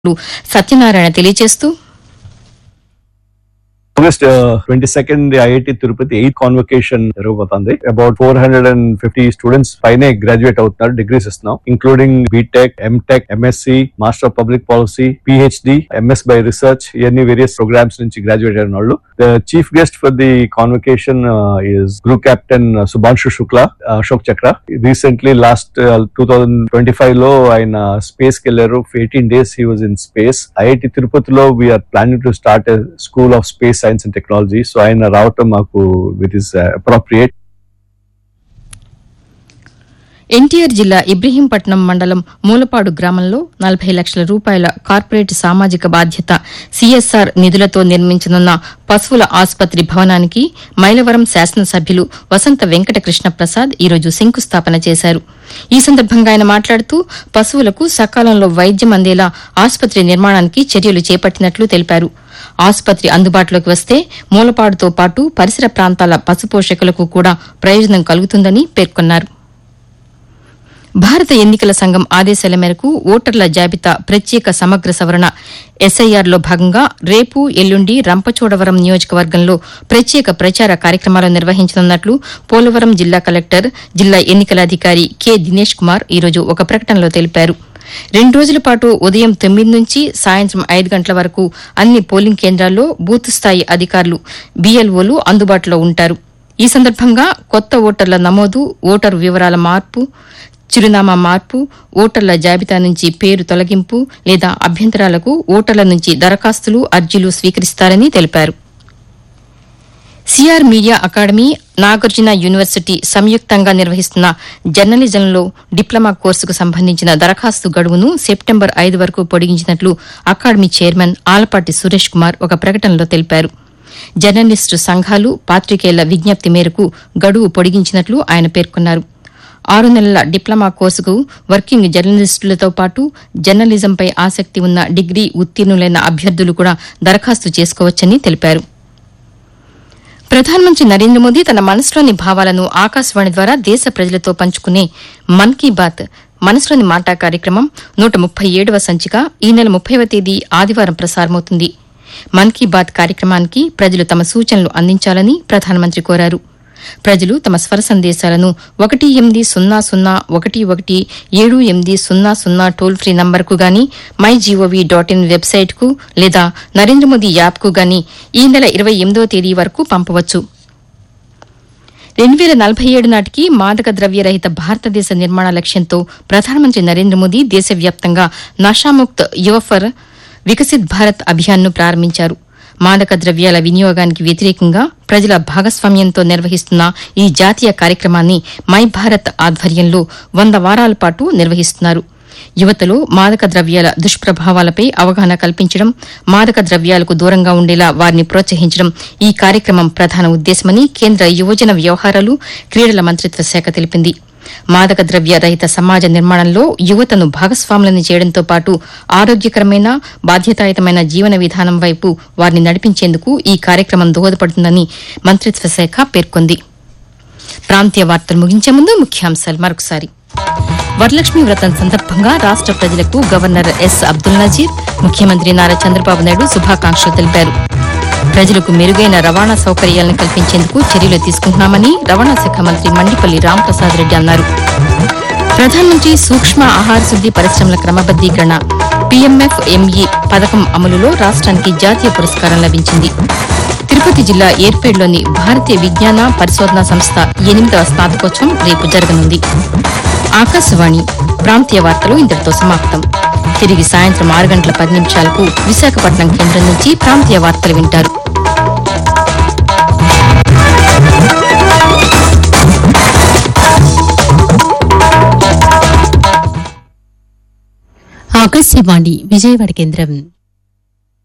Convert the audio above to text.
సత్యనారాయణ తెలియజేస్తూ August twenty second IIT Tirupati eighth convocation జరగబోతుంది about four hundred and fifty students పైనే graduate అవుతున్నారు degrees ఇస్తున్నాం including BTech MTech MSc master of public policy PhD MS by research ఇవన్నీ various programs నుంచి graduate అయిన వాళ్ళు the chief guest for the convocation is group captain Shubhanshu Shukla Ashok Chakra recently last two thousand twenty five లో ఆయన space కి వెళ్ళారు eighteen days he was in space IIT తిరుపతిలో we're planning to start school of space science and technology so ఆయన రావటం మాకు VIT is appropriate NTR జిల్లా ఇబ్రహీంపట్నం మండలం మూలపాడు గ్రామంలో నలభై లక్షల రూపాయల కార్పొరేట్ సామాజిక బాధ్యత సీఎస్ఆర్ నిధులతో నిర్మించనున్న పశువుల ఆసుపత్రి భవనానికి మైలవరం శాసనసభ్యులు వసంత వెంకట కృష్ణ ప్రసాద్ ఈరోజు శంకుస్థాపన చేశారు ఈ సందర్భంగా ఆయన మాట్లాడుతూ పశువులకు సకాలంలో వైద్యం అందేలా ఆసుపత్రి నిర్మాణానికి చర్యలు చేపట్టినట్లు తెలిపారు ఆసుపత్రి అందుబాటులోకి వస్తే మూలపాడుతో పాటు పరిసర ప్రాంతాల పశుపోషకులకు కూడా ప్రయోజనం కలుగుతుందని పేర్కొన్నారు భారత ఎన్నికల సంఘం ఆదేశాల మేరకు ఓటర్ల జాబితా ప్రత్యేక సమగ్ర సవరణ ఎస్ఐఆర్లో భాగంగా రేపు ఎల్లుండి రంపచోడవరం నియోజకవర్గంలో ప్రత్యేక ప్రచార కార్యక్రమాలు నిర్వహించనున్నట్లు పోలవరం జిల్లా కలెక్టర్ జిల్లా ఎన్నికల అధికారి కె దినేష్ కుమార్ ఈరోజు ఒక ప్రకటనలో తెలిపారు రెండు రోజుల పాటు ఉదయం తొమ్మిది నుంచి సాయంత్రం ఐదు గంటల వరకు అన్ని పోలింగ్ కేంద్రాల్లో బూత్ స్థాయి అధికారులు బీఎల్ఓలు అందుబాటులో ఉంటారు ఈ సందర్భంగా కొత్త ఓటర్ల నమోదు ఓటరు వివరాల మార్పు చిరునామా మార్పు ఓటర్ల జాబితా నుంచి పేరు తొలగింపు లేదా అభ్యంతరాలకు ఓటర్ల నుంచి దరఖాస్తులు అర్జీలు స్వీకరిస్తారని తెలిపారు CR media academy Nagarjuna university సంయుక్తంగా నిర్వహిస్తున్న జర్నలిజంలో డిప్లొమా కోర్సుకు సంబంధించిన దరఖాస్తు గడువును సెప్టెంబర్ ఐదు వరకు పొడిగించినట్లు అకాడమీ చైర్మన్ ఆలపాటి సురేష్ కుమార్ ఒక ప్రకటనలో తెలిపారు జర్నలిస్టు సంఘాలు పాత్రికేయుల విజ్ఞప్తి మేరకు గడువు పొడిగించినట్లు ఆయన పేర్కొన్నారు ఆరు నెలల డిప్లొమా కోర్సుకు వర్కింగ్ జర్నలిస్టులతో పాటు జర్నలిజంపై ఆసక్తి ఉన్న డిగ్రీ ఉత్తీర్ణులైన అభ్యర్థులు కూడా దరఖాస్తు చేసుకోవచ్చని తెలిపారు ప్రధానమంత్రి నరేంద్ర మోదీ తన మనసులోని భావాలను ఆకాశవాణి ద్వారా దేశ ప్రజలతో పంచుకునే మన్ కీ బాత్ మనసులోని మాట కార్యక్రమం నూట ముప్పై ఏడవ సంచిక ఈ నెల ముప్పైవ తేదీ ఆదివారం ప్రసారమవుతుంది మన్ కీ బాత్ కార్యక్రమానికి ప్రజలు తమ సూచనలు అందించాలని ప్రధానమంత్రి కోరారు ప్రజలు తమ స్వర సందేశాలను ఒకటి ఎనిమిది సున్నా సున్నా ఒకటి ఒకటి ఏడు ఎనిమిది సున్నా సున్నా టోల్ ఫ్రీ నంబర్కు గాని మై జీఓవీ డాట్ ఇన్ వెబ్సైట్కు లేదా నరేంద్ర మోదీ యాప్కు గాని ఈ నెల ఇరవై ఎనిమిదవ తేదీ వరకు పంపవచ్చు రెండు వేల నలభై ఏడు నాటికి మాదక ద్రవ్య రహిత భారతదేశ నిర్మాణ లక్ష్యంతో ప్రధానమంత్రి నరేంద్ర మోదీ దేశవ్యాప్తంగా నషాముక్త్ యువఫర్ వికసిత్ భారత్ అభియాన్ను ప్రారంభించారు మాదక ద్రవ్యాల వినియోగానికి వ్యతిరేకంగా ప్రజల భాగస్వామ్యంతో నిర్వహిస్తున్న ఈ జాతీయ కార్యక్రమాన్ని మై భారత్ ఆధ్వర్యంలో వంద వారాల పాటు నిర్వహిస్తున్నారు యువతలో మాదక ద్రవ్యాల దుష్ప్రభావాలపై అవగాహన కల్పించడం మాదక ద్రవ్యాలకు దూరంగా ఉండేలా వారిని ప్రోత్సహించడం ఈ కార్యక్రమం ప్రధాన ఉద్దేశమని కేంద్ర యువజన వ్యవహారాలు క్రీడల మంత్రిత్వ శాఖ తెలిపింది మాదక ద్రవ్య రహిత సమాజ నిర్మాణంలో యువతను భాగస్వాములను చేయడంతో పాటు ఆరోగ్యకరమైన బాధ్యతాయుతమైన జీవన విధానం వైపు వారిని నడిపించేందుకు ఈ కార్యక్రమం దోహదపడుతుందని మంత్రిత్వ శాఖ పేర్కొంది ప్రాంతీయ వార్తలు ముగించే ముందు ముఖ్యాంశాలు మరొకసారి వరలక్ష్మి వ్రతం సందర్భంగా రాష్ట ప్రజలకు గవర్నర్ ఎస్ అబ్దుల్ నజీర్ ముఖ్యమంత్రి నారా చంద్రబాబు నాయుడు శుభాకాంక్షలు తెలిపారు ప్రజలకు మెరుగైన రవాణా సౌకర్యాలను కల్పించేందుకు చర్యలు తీసుకుంటున్నామని రవాణా శాఖ మంత్రి మండిపల్లి రాంప్రసాద్ రెడ్డి అన్నారు ప్రధానమంత్రి సూక్ష్మ ఆహార శుద్ది పరిశ్రమల క్రమబద్దీకరణ పీఎంఎఫ్ ఎంఈ పథకం అమలులో రాష్ట్రానికి జాతీయ పురస్కారం లభించింది తిరుపతి జిల్లా ఏర్పేడ్లోని భారతీయ విజ్ఞాన పరిశోధనా సంస్థ ఎనిమిదవ స్నాతకోత్సవం రేపు జరగనుంది ఆకాశవాణి ప్రాంతీయ వార్తలు ఇంతటితో సమాప్తం తిరిగి సాయంత్రం ఆరు గంటల పది నిమిషాలకు విశాఖపట్నం కేంద్రం నుంచి ప్రాంతీయ వార్తలు వింటారు ఆకాశవాణి విజయవాడ కేంద్రం